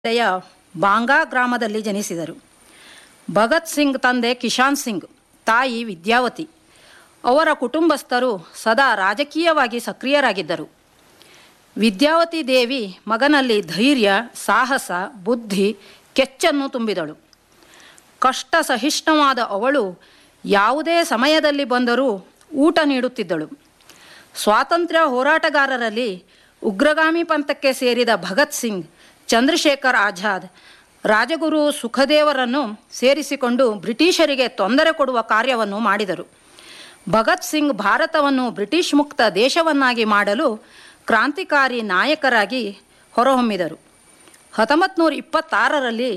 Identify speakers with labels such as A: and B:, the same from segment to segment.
A: ಜಿಲ್ಲೆಯ ಬಾಂಗಾ ಗ್ರಾಮದಲ್ಲಿ ಜನಿಸಿದರು ಭಗತ್ ಸಿಂಗ್ ತಂದೆ ಕಿಶಾನ್ ಸಿಂಗ್ ತಾಯಿ ವಿದ್ಯಾವತಿ ಅವರ ಕುಟುಂಬಸ್ಥರು ಸದಾ ರಾಜಕೀಯವಾಗಿ ಸಕ್ರಿಯರಾಗಿದ್ದರು ವಿದ್ಯಾವತಿ ದೇವಿ ಮಗನಲ್ಲಿ ಧೈರ್ಯ ಸಾಹಸ ಬುದ್ಧಿ ಕೆಚ್ಚನ್ನು ತುಂಬಿದಳು ಕಷ್ಟ ಸಹಿಷ್ಣುವಾದ ಅವಳು ಯಾವುದೇ ಸಮಯದಲ್ಲಿ ಬಂದರೂ ಊಟ ನೀಡುತ್ತಿದ್ದಳು ಸ್ವಾತಂತ್ರ್ಯ ಹೋರಾಟಗಾರರಲ್ಲಿ ಉಗ್ರಗಾಮಿ ಪಂಥಕ್ಕೆ ಸೇರಿದ ಭಗತ್ ಸಿಂಗ್ ಚಂದ್ರಶೇಖರ್ ಆಜಾದ್ ರಾಜಗುರು ಸುಖದೇವರನ್ನು ಸೇರಿಸಿಕೊಂಡು ಬ್ರಿಟಿಷರಿಗೆ ತೊಂದರೆ ಕೊಡುವ ಕಾರ್ಯವನ್ನು ಮಾಡಿದರು ಭಗತ್ ಸಿಂಗ್ ಭಾರತವನ್ನು ಬ್ರಿಟಿಷ್ ಮುಕ್ತ ದೇಶವನ್ನಾಗಿ ಮಾಡಲು ಕ್ರಾಂತಿಕಾರಿ ನಾಯಕರಾಗಿ ಹೊರಹೊಮ್ಮಿದರು ಹತ್ತೊಂಬತ್ತು ನೂರ ಇಪ್ಪತ್ತಾರರಲ್ಲಿ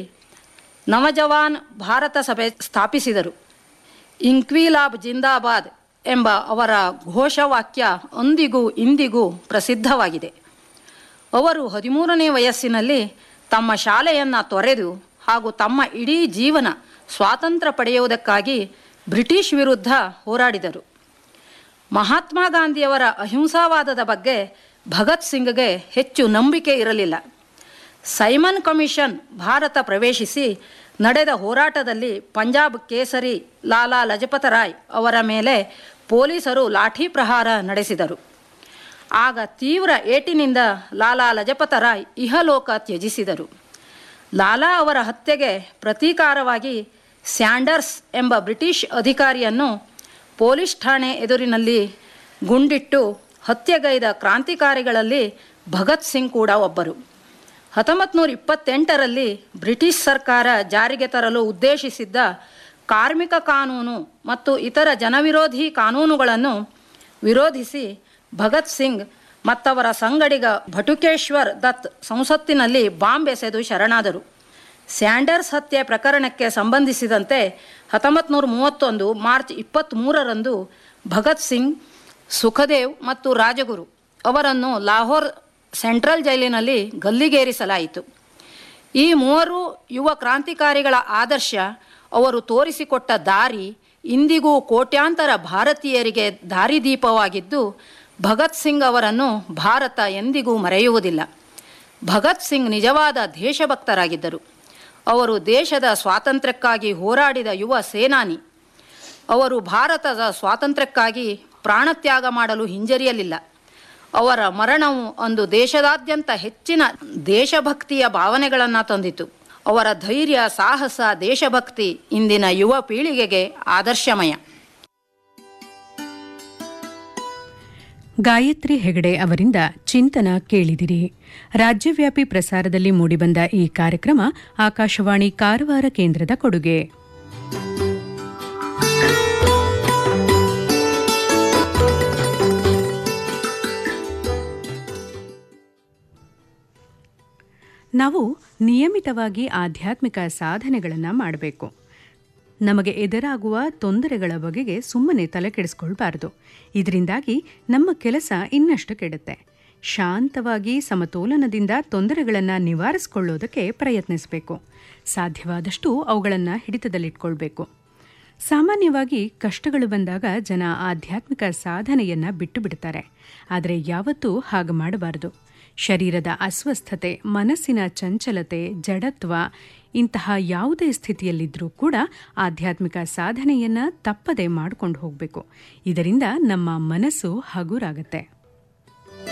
A: ನವಜವಾನ್ ಭಾರತ ಸಭೆ ಸ್ಥಾಪಿಸಿದರು ಇಂಕ್ವಿಲಾಬ್ ಜಿಂದಾಬಾದ್ ಎಂಬ ಅವರ ಘೋಷವಾಕ್ಯ ಅಂದಿಗೂ ಇಂದಿಗೂ ಪ್ರಸಿದ್ಧವಾಗಿದೆ ಅವರು ಹದಿಮೂರನೇ ವಯಸ್ಸಿನಲ್ಲಿ ತಮ್ಮ ಶಾಲೆಯನ್ನು ತೊರೆದು ಹಾಗೂ ತಮ್ಮ ಇಡೀ ಜೀವನ ಸ್ವಾತಂತ್ರ್ಯ ಪಡೆಯುವುದಕ್ಕಾಗಿ ಬ್ರಿಟಿಷ್ ವಿರುದ್ಧ ಹೋರಾಡಿದರು ಮಹಾತ್ಮ ಗಾಂಧಿಯವರ ಅಹಿಂಸಾವಾದದ ಬಗ್ಗೆ ಭಗತ್ ಸಿಂಗ್ಗೆ ಹೆಚ್ಚು ನಂಬಿಕೆ ಇರಲಿಲ್ಲ ಸೈಮನ್ ಕಮಿಷನ್ ಭಾರತ ಪ್ರವೇಶಿಸಿ ನಡೆದ ಹೋರಾಟದಲ್ಲಿ ಪಂಜಾಬ್ ಕೇಸರಿ ಲಾಲಾ ಲಜಪತ ರಾಯ್ ಅವರ ಮೇಲೆ ಪೊಲೀಸರು ಲಾಠಿ ಪ್ರಹಾರ ನಡೆಸಿದರು ಆಗ ತೀವ್ರ ಏಟಿನಿಂದ ಲಾಲಾ ಲಜಪತ ರಾಯ್ ಇಹಲೋಕ ತ್ಯಜಿಸಿದರು ಲಾಲಾ ಅವರ ಹತ್ಯೆಗೆ ಪ್ರತೀಕಾರವಾಗಿ ಸ್ಯಾಂಡರ್ಸ್ ಎಂಬ ಬ್ರಿಟಿಷ್ ಅಧಿಕಾರಿಯನ್ನು ಪೊಲೀಸ್ ಠಾಣೆ ಎದುರಿನಲ್ಲಿ ಗುಂಡಿಟ್ಟು ಹತ್ಯೆಗೈದ ಕ್ರಾಂತಿಕಾರಿಗಳಲ್ಲಿ ಭಗತ್ ಸಿಂಗ್ ಕೂಡ ಒಬ್ಬರು ಹತ್ತೊಂಬತ್ತು ನೂರ ಇಪ್ಪತ್ತೆಂಟರಲ್ಲಿ ಬ್ರಿಟಿಷ್ ಸರ್ಕಾರ ಜಾರಿಗೆ ತರಲು ಉದ್ದೇಶಿಸಿದ್ದ ಕಾರ್ಮಿಕ ಕಾನೂನು ಮತ್ತು ಇತರ ಜನವಿರೋಧಿ ಕಾನೂನುಗಳನ್ನು ವಿರೋಧಿಸಿ ಭಗತ್ ಸಿಂಗ್ ಮತ್ತವರ ಸಂಗಡಿಗ ಭಟುಕೇಶ್ವರ್ ದತ್ ಸಂಸತ್ತಿನಲ್ಲಿ ಬಾಂಬ್ ಎಸೆದು ಶರಣಾದರು ಸ್ಯಾಂಡರ್ಸ್ ಹತ್ಯೆ ಪ್ರಕರಣಕ್ಕೆ ಸಂಬಂಧಿಸಿದಂತೆ ಹತ್ತೊಂಬತ್ತು ನೂರ ಮೂವತ್ತೊಂದು ಮಾರ್ಚ್ ಇಪ್ಪತ್ತ್ಮೂರರಂದು ಭಗತ್ ಸಿಂಗ್ ಸುಖದೇವ್ ಮತ್ತು ರಾಜಗುರು ಅವರನ್ನು ಲಾಹೋರ್ ಸೆಂಟ್ರಲ್ ಜೈಲಿನಲ್ಲಿ ಗಲ್ಲಿಗೇರಿಸಲಾಯಿತು ಈ ಮೂವರು ಯುವ ಕ್ರಾಂತಿಕಾರಿಗಳ ಆದರ್ಶ ಅವರು ತೋರಿಸಿಕೊಟ್ಟ ದಾರಿ ಇಂದಿಗೂ ಕೋಟ್ಯಾಂತರ ಭಾರತೀಯರಿಗೆ ದಾರಿದೀಪವಾಗಿದ್ದು ಭಗತ್ ಸಿಂಗ್ ಅವರನ್ನು ಭಾರತ ಎಂದಿಗೂ ಮರೆಯುವುದಿಲ್ಲ ಭಗತ್ ಸಿಂಗ್ ನಿಜವಾದ ದೇಶಭಕ್ತರಾಗಿದ್ದರು ಅವರು ದೇಶದ ಸ್ವಾತಂತ್ರ್ಯಕ್ಕಾಗಿ ಹೋರಾಡಿದ ಯುವ ಸೇನಾನಿ ಅವರು ಭಾರತದ ಸ್ವಾತಂತ್ರ್ಯಕ್ಕಾಗಿ ಪ್ರಾಣತ್ಯಾಗ ಮಾಡಲು ಹಿಂಜರಿಯಲಿಲ್ಲ ಅವರ ಮರಣವು ಅಂದು ದೇಶದಾದ್ಯಂತ ಹೆಚ್ಚಿನ ದೇಶಭಕ್ತಿಯ ಭಾವನೆಗಳನ್ನು ತಂದಿತು ಅವರ ಧೈರ್ಯ ಸಾಹಸ ದೇಶಭಕ್ತಿ ಇಂದಿನ ಯುವ ಪೀಳಿಗೆಗೆ ಆದರ್ಶಮಯ
B: ಗಾಯತ್ರಿ ಹೆಗಡೆ ಅವರಿಂದ ಚಿಂತನ ಕೇಳಿದಿರಿ ರಾಜ್ಯವ್ಯಾಪಿ ಪ್ರಸಾರದಲ್ಲಿ ಮೂಡಿಬಂದ ಈ ಕಾರ್ಯಕ್ರಮ ಆಕಾಶವಾಣಿ ಕಾರವಾರ ಕೇಂದ್ರದ ಕೊಡುಗೆ ನಾವು ನಿಯಮಿತವಾಗಿ ಆಧ್ಯಾತ್ಮಿಕ ಸಾಧನೆಗಳನ್ನು ಮಾಡಬೇಕು ನಮಗೆ ಎದುರಾಗುವ ತೊಂದರೆಗಳ ಬಗೆಗೆ ಸುಮ್ಮನೆ ತಲೆ ಕೆಡಿಸ್ಕೊಳ್ಬಾರ್ದು ಇದರಿಂದಾಗಿ ನಮ್ಮ ಕೆಲಸ ಇನ್ನಷ್ಟು ಕೆಡುತ್ತೆ ಶಾಂತವಾಗಿ ಸಮತೋಲನದಿಂದ ತೊಂದರೆಗಳನ್ನು ನಿವಾರಿಸಿಕೊಳ್ಳೋದಕ್ಕೆ ಪ್ರಯತ್ನಿಸಬೇಕು ಸಾಧ್ಯವಾದಷ್ಟು ಅವುಗಳನ್ನು ಹಿಡಿತದಲ್ಲಿಟ್ಕೊಳ್ಬೇಕು ಸಾಮಾನ್ಯವಾಗಿ ಕಷ್ಟಗಳು ಬಂದಾಗ ಜನ ಆಧ್ಯಾತ್ಮಿಕ ಸಾಧನೆಯನ್ನು ಬಿಟ್ಟು ಬಿಡ್ತಾರೆ ಆದರೆ ಯಾವತ್ತೂ ಹಾಗೆ ಮಾಡಬಾರದು ಶರೀರದ ಅಸ್ವಸ್ಥತೆ ಮನಸ್ಸಿನ ಚಂಚಲತೆ ಜಡತ್ವ ಇಂತಹ ಯಾವುದೇ ಸ್ಥಿತಿಯಲ್ಲಿದ್ದರೂ ಕೂಡ ಆಧ್ಯಾತ್ಮಿಕ ಸಾಧನೆಯನ್ನ ತಪ್ಪದೆ ಮಾಡ್ಕೊಂಡು ಹೋಗಬೇಕು ಇದರಿಂದ ನಮ್ಮ ಮನಸ್ಸು ಹಗುರಾಗತ್ತೆ